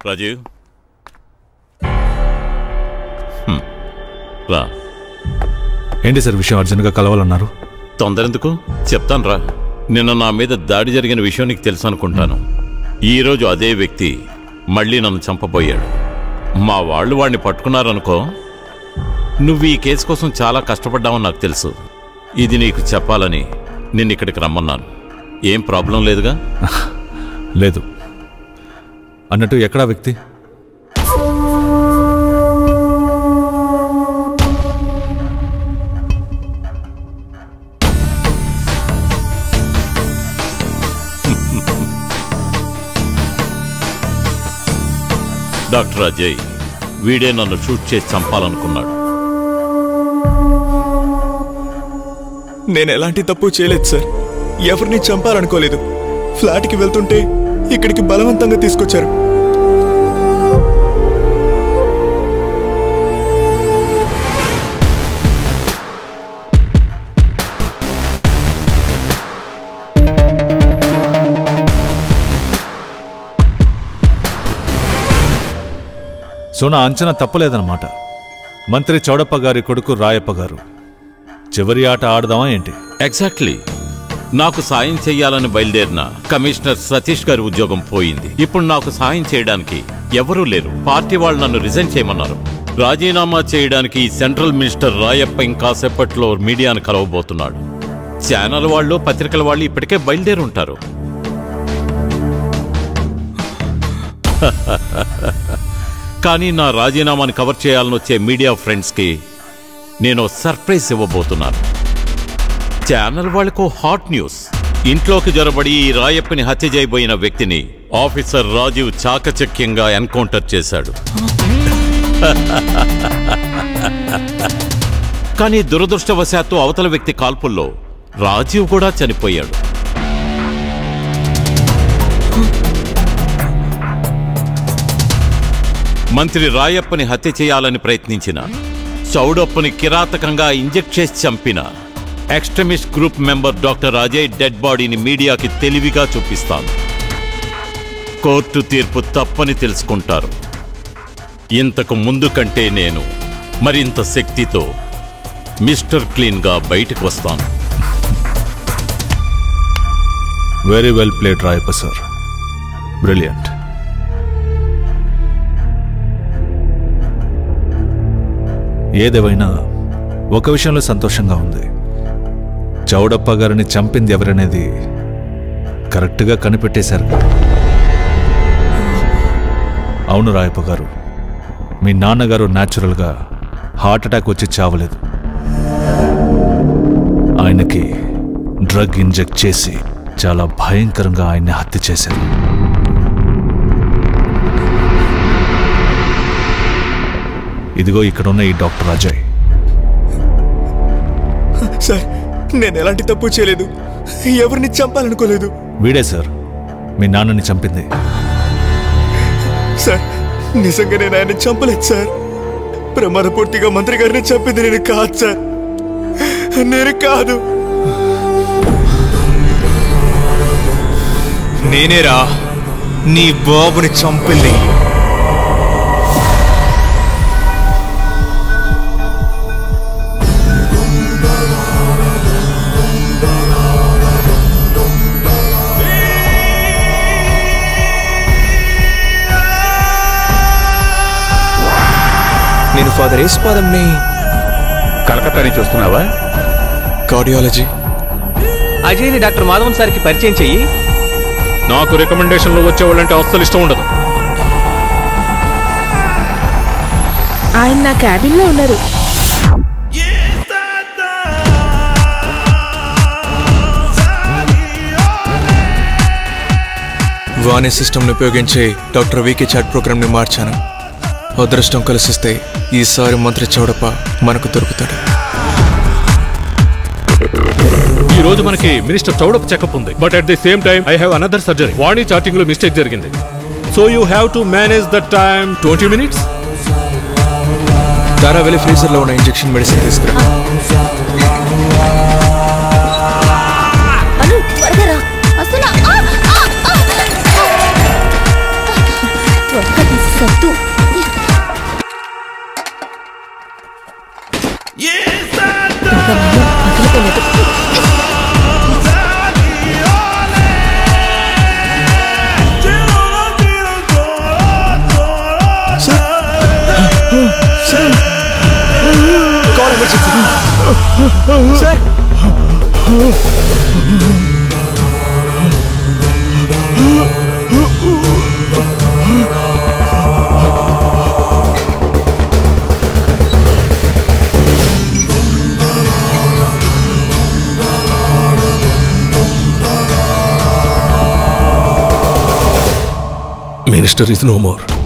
రాజీవ్ హ్మ్. రా ఏంటి సార్ విషయం అర్జెంట్గా కలవాలన్నారు తొందరెందుకు చెప్తాను రా నిన్న నా మీద దాడి జరిగిన విషయం నీకు తెలుసు అనుకుంటాను ఈరోజు అదే వ్యక్తి మళ్ళీ నన్ను చంపబోయాడు మా వాళ్ళు వాడిని పట్టుకున్నారనుకో నువ్వు ఈ కేసు కోసం చాలా కష్టపడ్డావని నాకు తెలుసు ఇది నీకు చెప్పాలని నిన్ను ఇక్కడికి రమ్మన్నాను ఏం ప్రాబ్లం లేదుగా లేదు అన్నట్టు ఎక్కడా వ్యక్తి డాక్టర్ అజయ్ వీడే నన్ను షూట్ చేసి చంపాలనుకున్నాడు నేను ఎలాంటి తప్పు చేయలేదు సార్ ఎవరిని చంపాలనుకోలేదు ఫ్లాట్కి వెళ్తుంటే ఇక్కడికి బలవంతంగా తీసుకొచ్చారు సో నా అంచనా తప్పలేదన్నమాట మంత్రి చౌడప్ప గారి కొడుకు రాయప్ప గారు చివరి ఆట ఆడదామా ఏంటి ఎగ్జాక్ట్లీ నాకు సాయం చెయ్యాలని బయలుదేరిన కమిషనర్ సతీష్ గారి ఉద్యోగం పోయింది ఇప్పుడు నాకు సాయం చేయడానికి ఎవరూ లేరు పార్టీ వాళ్ళు నన్ను రిజైన్ చేయమన్నారు రాజీనామా చేయడానికి సెంట్రల్ మినిస్టర్ రాయప్ప ఇంకాసేపట్లో మీడియాను కలవబోతున్నాడు ఛానల్ వాళ్ళు పత్రికల వాళ్ళు ఇప్పటికే బయలుదేరి ఉంటారు కానీ నా రాజీనామాని కవర్ చేయాలని వచ్చే మీడియా ఫ్రెండ్స్కి నేను సర్ప్రైజ్ ఇవ్వబోతున్నాను ఛానల్ వాళ్ళకు హాట్ న్యూస్ ఇంట్లోకి జొరబడి ఈ రాయప్పని హత్య చేయబోయిన వ్యక్తిని ఆఫీసర్ రాజీవ్ చాకచక్యంగా ఎన్కౌంటర్ చేశాడు కానీ దురదృష్టవశాత్తు అవతల వ్యక్తి కాల్పుల్లో రాజీవ్ కూడా చనిపోయాడు మంత్రి రాయప్పని హత్య చేయాలని ప్రయత్నించిన చౌడప్పని కిరాతకంగా ఇంజెక్ట్ చేసి చంపిన extremist group member doctor Ajay dead బాడీని మీడియాకి తెలివిగా చూపిస్తాను కోర్టు తీర్పు తప్పని తెలుసుకుంటారు ఇంతకు ముందు కంటే నేను మరింత శక్తితో మిస్టర్ క్లీన్గా బయటకు వస్తాను very well played Rayappa sir brilliant ఏదేవైనా ఒక విషయంలో సంతోషంగా ఉంది చౌడప్ప గారిని చంపింది ఎవరనేది కరెక్ట్గా కనిపెట్టేశారు అవును రాయప్ప గారు మీ నాన్నగారు న్యాచురల్గా హార్ట్ అటాక్ వచ్చి చావలేదు ఆయనకి డ్రగ్ ఇంజెక్ట్ చేసి చాలా భయంకరంగా ఆయన్ని హత్య చేశారు ఇదిగో ఇక్కడున్న ఈ డాక్టర్ అజయ్ సార్ నేను ఎలాంటి తప్పు చేయలేదు ఎవరిని చంపాలనుకోలేదు వీడే సార్ మీ నాన్నని చంపింది సార్ నిజంగా నేను ఆయన చంపలేదు సార్ ప్రమాదపూర్తిగా మంత్రి గారిని చంపింది నేను కాదు సార్ నేను కాదు నేనేరా నీ బాబుని చంపింది నేను ఫాదర్ యేసుపాదంని కలకత్తా నుంచి వస్తున్నావా కార్డియాలజీ అజయ్ని డాక్టర్ మాధవన్ సార్కి పరిచయం చెయ్యి నాకు రికమెండేషన్లు వచ్చేవాళ్ళంటే అస్సలు ఇష్టం ఉండదు ఆయన నా క్యాబిన్లో ఉన్నారు వాణి సిస్టమ్ని ఉపయోగించి డాక్టర్ వికే చాట్ ప్రోగ్రామ్ని మార్చాను అదృష్టం కలిసిస్తే ఈసారి మంత్రి చౌడప్ప మనకు దొరుకుతాడు ఈ రోజు మనకి మినిస్టర్ చౌడప్ చెకప్ ఉంది but at the same time I have another surgery Vani charting లో మిస్టేక్ జరిగింది so you have to manage the time twenty minutes Dara వెళ్ళి ఫ్రీజర్లో ఉన్న ఇంజెక్షన్ మెడిసిన్ తీసుకురా అను త్వరగా రా వస్తున్నా ఆ, ఆ, ఆ. త్వరగా తీసుకురా వద్దు ఇంకా మనం వదులుకోలేదు. Sir minister is no more